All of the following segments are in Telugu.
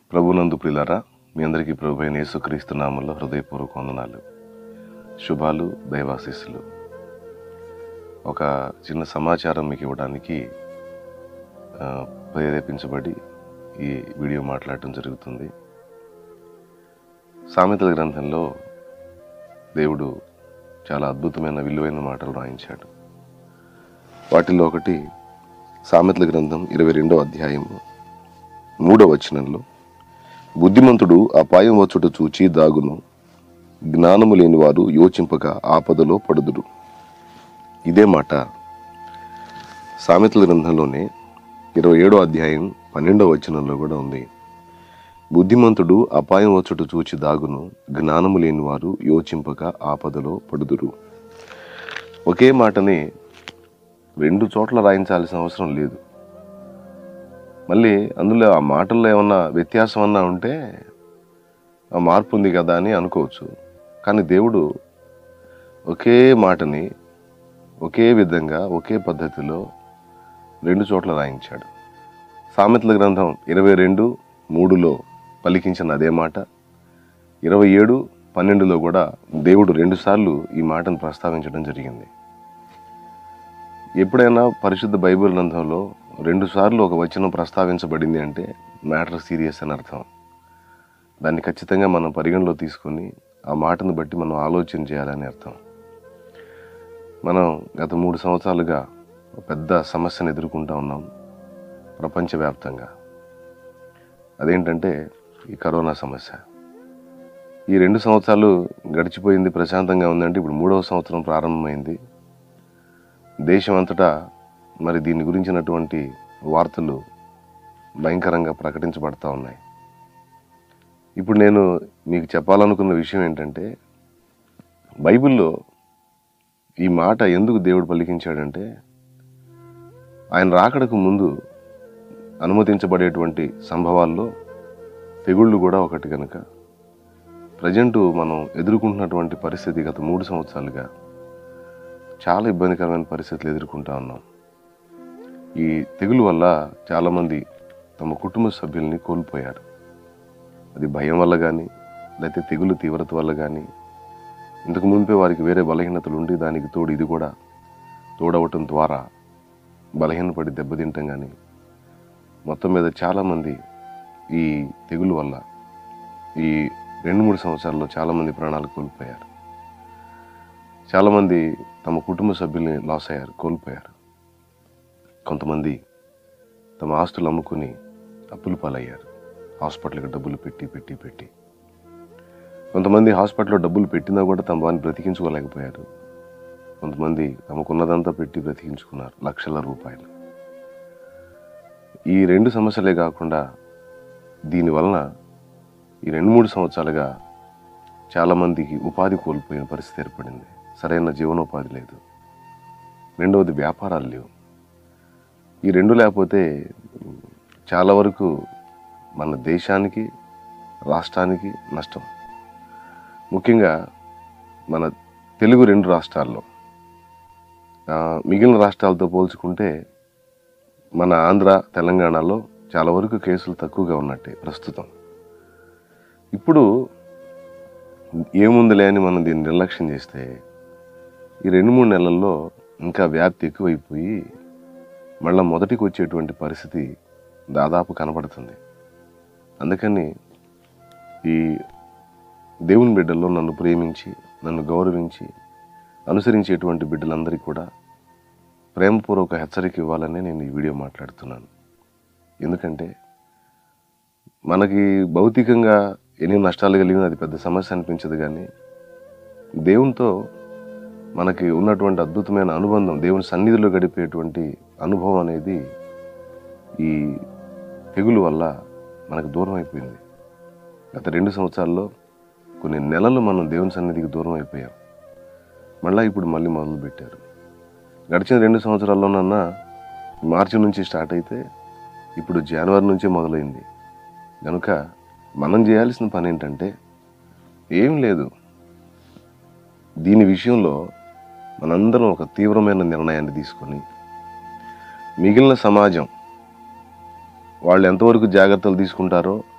ప్రభునందు ప్రిలారా మీ అందరికీ ప్రభు అయిన యేసుక్రీస్తు నామంలో హృదయపూర్వక వందనాలు శుభాలు దైవాశీస్సులు ఒక చిన్న సమాచారం మీకు ఇవ్వడానికి ఆ, ప్రేరేపించబడి ఈ వీడియో మాట్లాడటం జరుగుతుంది సామెతల గ్రంథంలో దేవుడు చాలా అద్భుతమైన విలువైన మాటలు రాయించాడు వాటిల్లో ఒకటి సామెతల గ్రంథం ఇరవై రెండో అధ్యాయము మూడో వచనంలో బుద్ధిమంతుడు అపాయం వచ్చుట చూచి దాగును జ్ఞానము లేని వారు యోచింపక ఆపదలో పడుదురు ఇదే మాట సామెతల గ్రంథంలోనే ఇరవై ఏడో అధ్యాయం పన్నెండో వచనంలో కూడా ఉంది బుద్ధిమంతుడు అపాయం వచ్చుట చూచి దాగును జ్ఞానము లేని వారు యోచింపక ఆపదలో పడుదురు ఒకే మాటని రెండు చోట్ల రాయించాల్సిన అవసరం లేదు మళ్ళీ అందులో ఆ మాటల్లో ఏమన్నా వ్యత్యాసం అన్నా ఉంటే ఆ మార్పు ఉంది కదా అని అనుకోవచ్చు కానీ దేవుడు ఒకే మాటని ఒకే విధంగా ఒకే పద్ధతిలో రెండు చోట్ల రాయించాడు సామెతల గ్రంథం ఇరవై రెండు మూడులో పలికించిన అదే మాట ఇరవై ఏడు పన్నెండులో కూడా దేవుడు రెండుసార్లు ఈ మాటను ప్రస్తావించడం జరిగింది ఎప్పుడైనా పరిశుద్ధ బైబిల్ గ్రంథంలో రెండు సార్లు ఒక వచనం ప్రస్తావించబడింది అంటే మ్యాటర్ సీరియస్ అని అర్థం దాన్ని ఖచ్చితంగా మనం పరిగణలో తీసుకొని ఆ మాటను బట్టి మనం ఆలోచన చేయాలని అర్థం మనం గత మూడు సంవత్సరాలుగా ఒక పెద్ద సమస్యను ఎదుర్కొంటా ఉన్నాం ప్రపంచవ్యాప్తంగా అదేంటంటే ఈ కరోనా సమస్య ఈ రెండు సంవత్సరాలు గడిచిపోయింది ప్రశాంతంగా ఉందంటే ఇప్పుడు మూడవ సంవత్సరం ప్రారంభమైంది దేశం అంతటా మరి దీని గురించినటువంటి వార్తలు భయంకరంగా ప్రకటించబడతా ఉన్నాయి ఇప్పుడు నేను మీకు చెప్పాలనుకున్న విషయం ఏంటంటే బైబిల్లో ఈ మాట ఎందుకు దేవుడు పలికించాడంటే ఆయన రాకడకు ముందు అనుమతించబడేటువంటి సంభవాల్లో తెగుళ్ళు కూడా ఒకటి కనుక ప్రజెంటు మనం ఎదుర్కొంటున్నటువంటి పరిస్థితి గత మూడు సంవత్సరాలుగా చాలా ఇబ్బందికరమైన పరిస్థితులు ఎదుర్కొంటా ఉన్నాం ఈ తెగులు వల్ల చాలామంది తమ కుటుంబ సభ్యుల్ని కోల్పోయారు అది భయం వల్ల కానీ లేకపోతే తెగులు తీవ్రత వల్ల కానీ ఇంతకు మునిపే వారికి వేరే బలహీనతలు ఉండి దానికి తోడు ఇది కూడా తోడవటం ద్వారా బలహీనపడి దెబ్బతింటాం కానీ మొత్తం మీద చాలామంది ఈ తెగులు వల్ల ఈ రెండు మూడు సంవత్సరాల్లో చాలామంది ప్రాణాలు కోల్పోయారు చాలామంది తమ కుటుంబ సభ్యుల్ని లాస్ అయ్యారు కోల్పోయారు కొంతమంది తమ ఆస్తులు అమ్ముకుని అప్పులు పాలయ్యారు హాస్పిటల్కి డబ్బులు పెట్టి పెట్టి పెట్టి కొంతమంది హాస్పిటల్లో డబ్బులు పెట్టినా కూడా తమ వారిని బ్రతికించుకోలేకపోయారు కొంతమంది తమకున్నదంతా పెట్టి బ్రతికించుకున్నారు లక్షల రూపాయలు ఈ రెండు సమస్యలే కాకుండా దీని వలన ఈ రెండు మూడు సంవత్సరాలుగా చాలామందికి ఉపాధి కోల్పోయిన పరిస్థితి ఏర్పడింది సరైన జీవనోపాధి లేదు రెండవది వ్యాపారాలు లేవు ఈ రెండు లేకపోతే చాలా వరకు మన దేశానికి రాష్ట్రానికి నష్టం ముఖ్యంగా మన తెలుగు రెండు రాష్ట్రాల్లో ఆ, మిగిలిన రాష్ట్రాలతో పోల్చుకుంటే మన ఆంధ్ర తెలంగాణలో చాలా వరకు కేసులు తక్కువగా ఉన్నట్టే ప్రస్తుతం ఇప్పుడు ఏముందిలే అని మనం దీన్ని నిర్లక్ష్యం చేస్తే ఈ రెండు మూడు నెలల్లో ఇంకా వ్యాప్తి ఎక్కువైపోయి మళ్ళీ మొదటికి వచ్చేటువంటి పరిస్థితి దాదాపు కనబడుతుంది అందుకని ఈ దేవుని బిడ్డల్లో నన్ను ప్రేమించి నన్ను గౌరవించి అనుసరించేటువంటి బిడ్డలందరికీ కూడా ప్రేమపూర్వక హెచ్చరిక ఇవ్వాలని నేను ఈ వీడియో మాట్లాడుతున్నాను ఎందుకంటే మనకి భౌతికంగా ఎన్ని నష్టాలు కలిగినా అది పెద్ద సమస్య అనిపించదు కానీ దేవునితో మనకి ఉన్నటువంటి అద్భుతమైన అనుబంధం దేవుని సన్నిధిలో గడిపేటువంటి అనుభవం అనేది ఈ తెగులు వల్ల మనకు దూరం అయిపోయింది గత రెండు సంవత్సరాల్లో కొన్ని నెలలు మనం దేవుని సన్నిధికి దూరం అయిపోయాం మళ్ళీ ఇప్పుడు మళ్ళీ మొదలు పెట్టారు గడిచిన రెండు సంవత్సరాల్లోనన్నా మార్చి నుంచి స్టార్ట్ అయితే ఇప్పుడు జనవరి నుంచే మొదలైంది కనుక మనం చేయాల్సిన పని ఏంటంటే ఏం లేదు దీని విషయంలో మనందరం ఒక తీవ్రమైన నిర్ణయాన్ని తీసుకొని మిగిలిన సమాజం వాళ్ళు ఎంతవరకు జాగ్రత్తలు తీసుకుంటారో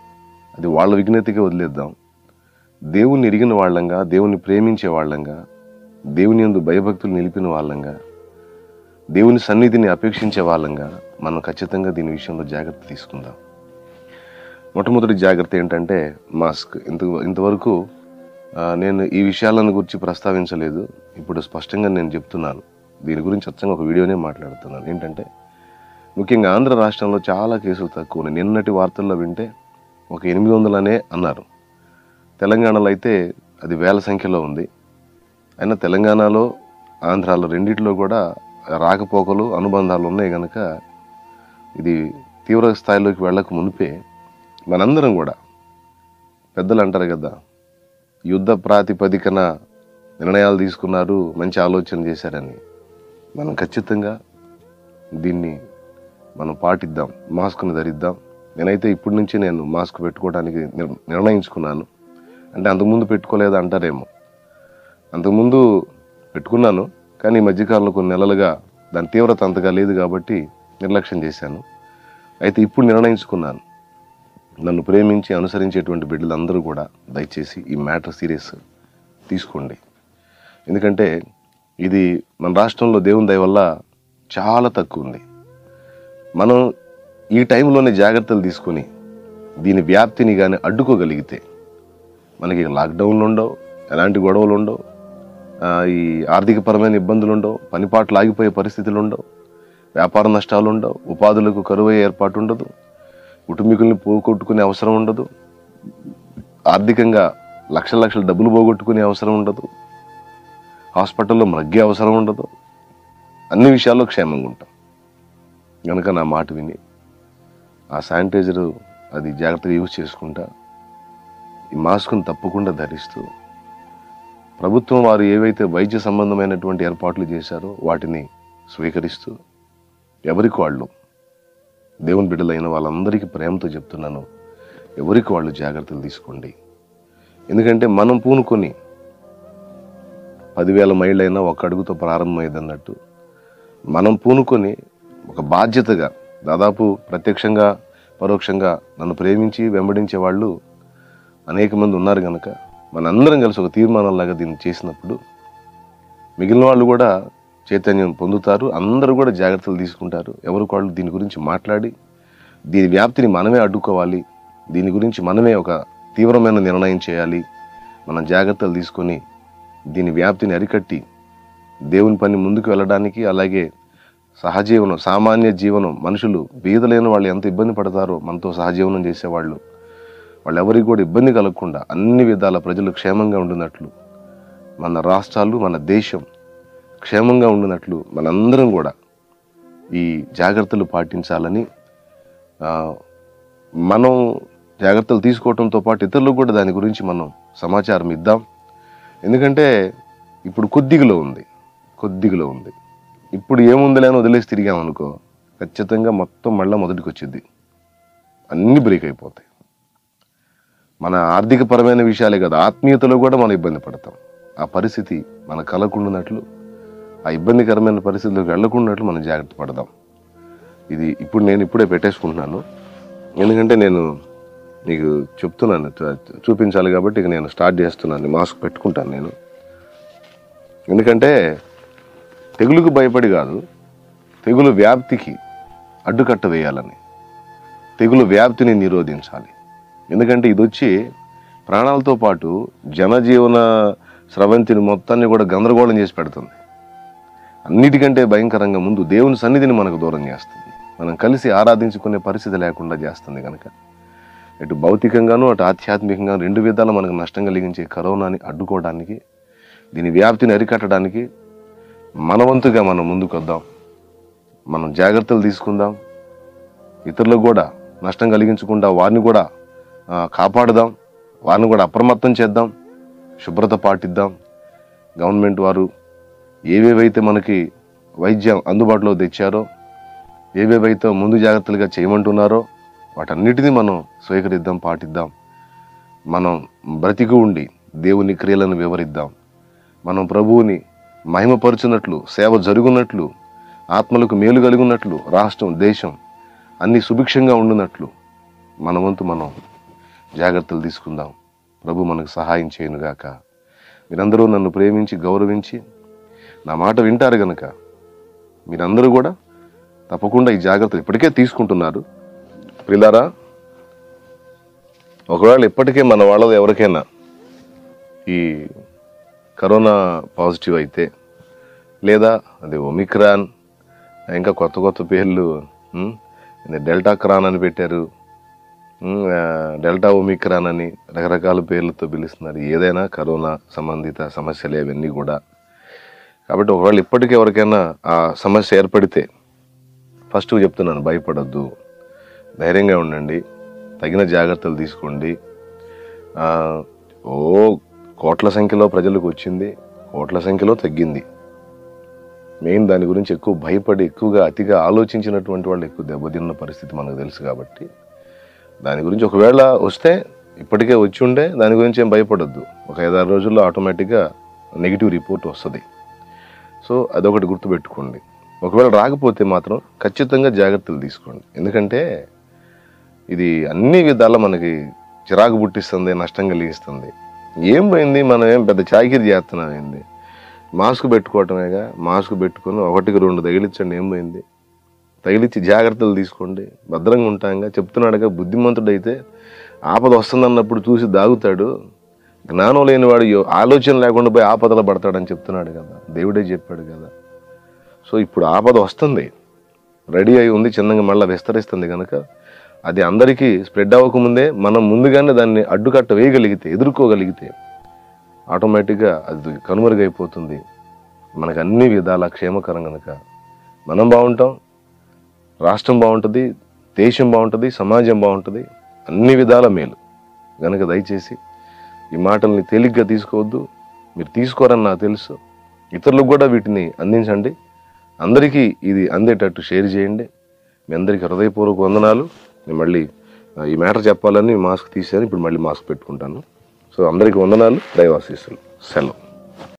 అది వాళ్ళ విఘ్నతకే వదిలేద్దాం దేవుణ్ణి ఎరిగిన వాళ్ళంగా దేవుణ్ణి ప్రేమించే వాళ్ళంగా దేవుని యందు భయభక్తులు నిలిపిన వాళ్ళంగా దేవుని సన్నిధిని అపేక్షించే వాళ్ళంగా మనం ఖచ్చితంగా దీని విషయంలో జాగ్రత్త తీసుకుందాం మొట్టమొదటి జాగ్రత్త ఏంటంటే మాస్క్ ఇంత ఇంతవరకు ఆ, నేను ఈ విషయాలను గురించి ప్రస్తావించలేదు ఇప్పుడు స్పష్టంగా నేను చెప్తున్నాను దీని గురించి అచ్చంగా ఒక వీడియోనే మాట్లాడుతున్నాను ఏంటంటే ముఖ్యంగా ఆంధ్ర రాష్ట్రంలో చాలా కేసులు తక్కువ ఉన్నాయి నిన్నటి వార్తల్లో వింటే ఒక ఎనిమిది వందలనే అన్నారు తెలంగాణలో అయితే అది వేల సంఖ్యలో ఉంది అయినా తెలంగాణలో ఆంధ్రాలో రెండిట్లో కూడా రాకపోకలు అనుబంధాలు ఉన్నాయి కనుక ఇది తీవ్ర స్థాయిలోకి వెళ్ళక మునిపే మనందరం కూడా పెద్దలు అంటారు కదా యుద్ధ ప్రాతిపదికన నిర్ణయాలు తీసుకున్నారు మంచి ఆలోచన చేశారని మనం ఖచ్చితంగా దీన్ని మనం పాటిద్దాం మాస్క్ను ధరిద్దాం నేనైతే ఇప్పటి నుంచి నేను మాస్క్ పెట్టుకోవడానికి నిర్- నిర్ణయించుకున్నాను అంటే అంతకుముందు పెట్టుకోలేదు అంటారేమో అంతకుముందు పెట్టుకున్నాను కానీ ఈ మధ్యకాలంలో కొన్ని నెలలుగా దాని తీవ్రత అంతగా లేదు కాబట్టి నిర్లక్ష్యం చేశాను అయితే ఇప్పుడు నిర్ణయించుకున్నాను నన్ను ప్రేమించి అనుసరించేటువంటి బిడ్డలందరూ కూడా దయచేసి ఈ మ్యాటర్ సీరియస్ తీసుకోండి ఎందుకంటే ఇది మన రాష్ట్రంలో దేవుని దయ వల్ల చాలా తక్కువ ఉంది మనం ఈ టైంలోనే జాగ్రత్తలు తీసుకొని దీని వ్యాప్తిని కానీ అడ్డుకోగలిగితే మనకి లాక్డౌన్లు ఉండవు ఎలాంటి గొడవలు ఉండవు ఆ, ఈ ఆర్థికపరమైన ఇబ్బందులు ఉండవు పనిపాట్లు ఆగిపోయే పరిస్థితులు ఉండవు వ్యాపార నష్టాలు ఉండవు ఉపాధులకు కరువయ్యే ఏర్పాటు ఉండదు కుటుంబీకుల్ని పోగొట్టుకునే అవసరం ఉండదు ఆర్థికంగా లక్షల లక్షల డబ్బులు పోగొట్టుకునే అవసరం ఉండదు హాస్పిటల్లో మగ్గే అవసరం ఉండదు అన్ని విషయాల్లో క్షేమంగా ఉంటాం కనుక నా మాట విని ఆ శానిటైజర్ అది జాగ్రత్తగా యూజ్ చేసుకుంటా ఈ మాస్క్ను తప్పకుండా ధరిస్తూ ప్రభుత్వం వారు ఏవైతే వైద్య సంబంధమైనటువంటి ఏర్పాట్లు చేశారో వాటిని స్వీకరిస్తూ ఎవరికి వాళ్ళు దేవుని బిడ్డలైన వాళ్ళందరికీ ప్రేమతో చెప్తున్నాను ఎవరికి వాళ్ళు జాగ్రత్తలు తీసుకోండి ఎందుకంటే మనం పూనుకొని పదివేల మైళ్ళైనా ఒక అడుగుతో ప్రారంభమైంది అన్నట్టు మనం పూనుకొని ఒక బాధ్యతగా దాదాపు ప్రత్యక్షంగా పరోక్షంగా నన్ను ప్రేమించి వెంబడించే వాళ్ళు అనేక మంది ఉన్నారు కనుక మనందరం కలిసి ఒక తీర్మానంలాగా దీన్ని చేసినప్పుడు మిగిలిన వాళ్ళు కూడా చైతన్యం పొందుతారు అందరూ కూడా జాగ్రత్తలు తీసుకుంటారు ఎవరికి వాళ్ళు దీని గురించి మాట్లాడి దీని వ్యాప్తిని మనమే అడ్డుకోవాలి దీని గురించి మనమే ఒక తీవ్రమైన నిర్ణయం చేయాలి మనం జాగ్రత్తలు తీసుకొని దీని వ్యాప్తిని అరికట్టి దేవుని పని ముందుకు వెళ్ళడానికి అలాగే సహజీవనం సామాన్య జీవనం మనుషులు బీదలేని వాళ్ళు ఎంత ఇబ్బంది పడతారో మనతో సహజీవనం చేసేవాళ్ళు వాళ్ళు ఎవరికి కూడా ఇబ్బంది కలగకుండా అన్ని విధాల ప్రజలు క్షేమంగా ఉండినట్లు మన రాష్ట్రాలు మన దేశం క్షేమంగా ఉండినట్లు మనందరం కూడా ఈ జాగ్రత్తలు పాటించాలని ఆ, మనం జాగ్రత్తలు తీసుకోవడంతో పాటు ఇతరులకు కూడా దాని గురించి మనం సమాచారం ఇద్దాం ఎందుకంటే ఇప్పుడు కొద్దిగలో ఉంది కొద్దిగలో ఉంది ఇప్పుడు ఏముందిలే అని వదిలేసి తిరిగామనుకో ఖచ్చితంగా మొత్తం మళ్ళీ మొదటికి వచ్చింది అన్ని బ్రేక్ అయిపోతాయి మన ఆర్థిక పరమైన విషయాలే కదా ఆత్మీయతలో కూడా మనం ఇబ్బంది పడతాం ఆ పరిస్థితి మన కలకుండానట్లు ఆ ఇబ్బందికరమైన పరిస్థితులకు వెళ్లకుండాట్లు మనం జాగ్రత్త పడదాం ఇది ఇప్పుడు నేను ఇప్పుడే పెట్టేసుకుంటున్నాను ఎందుకంటే నేను మీకు చెప్తున్నాను చూ- చూపించాలి కాబట్టి ఇక నేను స్టార్ట్ చేస్తున్నాను మాస్క్ పెట్టుకుంటాను నేను ఎందుకంటే తెగులుకు భయపడి కాదు తెగులు వ్యాప్తికి అడ్డుకట్ట వేయాలని తెగులు వ్యాప్తిని నిరోధించాలి ఎందుకంటే ఇది వచ్చి ప్రాణాలతో పాటు జనజీవన స్రవంతిని మొత్తాన్ని కూడా గందరగోళం చేసి పెడుతుంది అన్నిటికంటే భయంకరంగా ముందు దేవుని సన్నిధిని మనకు దూరం చేస్తుంది మనం కలిసి ఆరాధించుకునే పరిస్థితి లేకుండా చేస్తుంది కనుక ఇటు భౌతికంగాను అటు ఆధ్యాత్మికంగా రెండు విధాలు మనకు నష్టం కలిగించే కరోనాని అడ్డుకోవడానికి దీని వ్యాప్తిని అరికట్టడానికి మనవంతుగా మనం ముందుకు వద్దాం మనం జాగ్రత్తలు తీసుకుందాం ఇతరులకు కూడా నష్టం కలిగించకుండా వారిని కూడా ఆ, కాపాడుదాం వారిని కూడా అప్రమత్తం చేద్దాం శుభ్రత పాటిద్దాం గవర్నమెంట్ వారు ఏవేవైతే మనకి వైద్యం అందుబాటులో తెచ్చారో ఏవేవైతే ముందు జాగ్రత్తలుగా చేయమంటున్నారో వాటన్నిటినీ మనం స్వీకరిద్దాం పాటిద్దాం మనం బ్రతికి ఉండి దేవుని క్రియలను వివరిద్దాం మనం ప్రభువుని మహిమపరుచున్నట్లు సేవ జరుగునట్లు ఆత్మలకు మేలు కలిగినట్లు రాష్ట్రం దేశం అన్ని సుభిక్షంగా ఉండునట్లు మన వంతు మనం జాగ్రత్తలు తీసుకుందాం ప్రభు మనకు సహాయం చేయనుగాక మీరందరూ నన్ను ప్రేమించి గౌరవించి నా మాట వింటారు గనక మీరందరూ కూడా తప్పకుండా ఈ జాగ్రత్తలు ఇప్పటికే తీసుకుంటున్నారు ప్రిలారా ఒకవేళ ఇప్పటికే మన వాళ్ళది ఎవరికైనా ఈ కరోనా పాజిటివ్ అయితే లేదా అది ఒమిక్రాన్ ఇంకా కొత్త కొత్త పేర్లు ఉమ్, ఇది డెల్టా క్రాన్ అని పెట్టారు ఉమ్, ఆ, డెల్టా ఒమిక్రాన్ అని రకరకాల పేర్లతో పిలుస్తున్నారు ఏదైనా కరోనా సంబంధిత సమస్యలు అవన్నీ కూడా కాబట్టి ఒకవేళ ఇప్పటికీ ఎవరికైనా ఆ సమస్య ఏర్పడితే ఫస్ట్ చెప్తున్నాను భయపడద్దు ధైర్యంగా ఉండండి తగిన జాగ్రత్తలు తీసుకోండి ఆ, ఓ కోట్ల సంఖ్యలో ప్రజలకు వచ్చింది కోట్ల సంఖ్యలో తగ్గింది మెయిన్ దాని గురించి ఎక్కువ భయపడి ఎక్కువగా అతిగా ఆలోచించినటువంటి వాళ్ళు ఎక్కువ దెబ్బతిన్న పరిస్థితి మనకు తెలుసు కాబట్టి దాని గురించి ఒకవేళ వస్తే ఇప్పటికే వచ్చి ఉండే దాని గురించి ఏం భయపడొద్దు ఒక ఐదారు రోజుల్లో ఆటోమేటిక్గా నెగిటివ్ రిపోర్ట్ వస్తుంది సో అదొకటి గుర్తుపెట్టుకోండి ఒకవేళ రాకపోతే మాత్రం ఖచ్చితంగా జాగ్రత్తలు తీసుకోండి ఎందుకంటే ఇది అన్ని విధాల మనకి చిరాకు పుట్టిస్తుంది నష్టం కలిగిస్తుంది ఏం పోయింది మనం ఏం పెద్ద చాకిరి చేస్తున్నాం ఏంది మాస్క్ పెట్టుకోవటమేగా మాస్క్ పెట్టుకొని ఒకటికి రెండు తగిలించండి ఏం పోయింది తగిలించి జాగ్రత్తలు తీసుకోండి భద్రంగా ఉంటాంగా చెప్తున్నాడుగా బుద్ధిమంతుడైతే ఆపద వస్తుందన్నప్పుడు చూసి దాగుతాడు జ్ఞానం లేనివాడు యో- ఆలోచన లేకుండా పోయి ఆపదలు పడతాడని చెప్తున్నాడు కదా దేవుడే చెప్పాడు కదా సో ఇప్పుడు ఆపద వస్తుంది రెడీ అయి ఉంది చిన్నగా మళ్ళీ విస్తరిస్తుంది కనుక అది అందరికీ స్ప్రెడ్ అవ్వకముందే మనం ముందుగానే దాన్ని అడ్డుకట్ట వేయగలిగితే ఎదుర్కోగలిగితే ఆటోమేటిక్గా అది కనుమరుగైపోతుంది మనకు అన్ని విధాల క్షేమకరం కనుక మనం బాగుంటాం రాష్ట్రం బాగుంటుంది దేశం బాగుంటుంది సమాజం బాగుంటుంది అన్ని విధాల మేలు కనుక దయచేసి ఈ మాటల్ని తేలిగ్గా తీసుకోవద్దు మీరు తీసుకోరని నాకు తెలుసు ఇతరులకు కూడా వీటిని అందించండి అందరికీ ఇది అందేటట్టు షేర్ చేయండి మీ అందరికీ హృదయపూర్వక వందనాలు నేను మళ్ళీ ఆ, ఈ మ్యాటర్ చెప్పాలని మాస్క్ తీశాను ఇప్పుడు మళ్ళీ మాస్క్ పెట్టుకుంటాను సో అందరికీ వందనాలు దైవాశీస్సులు సెలవు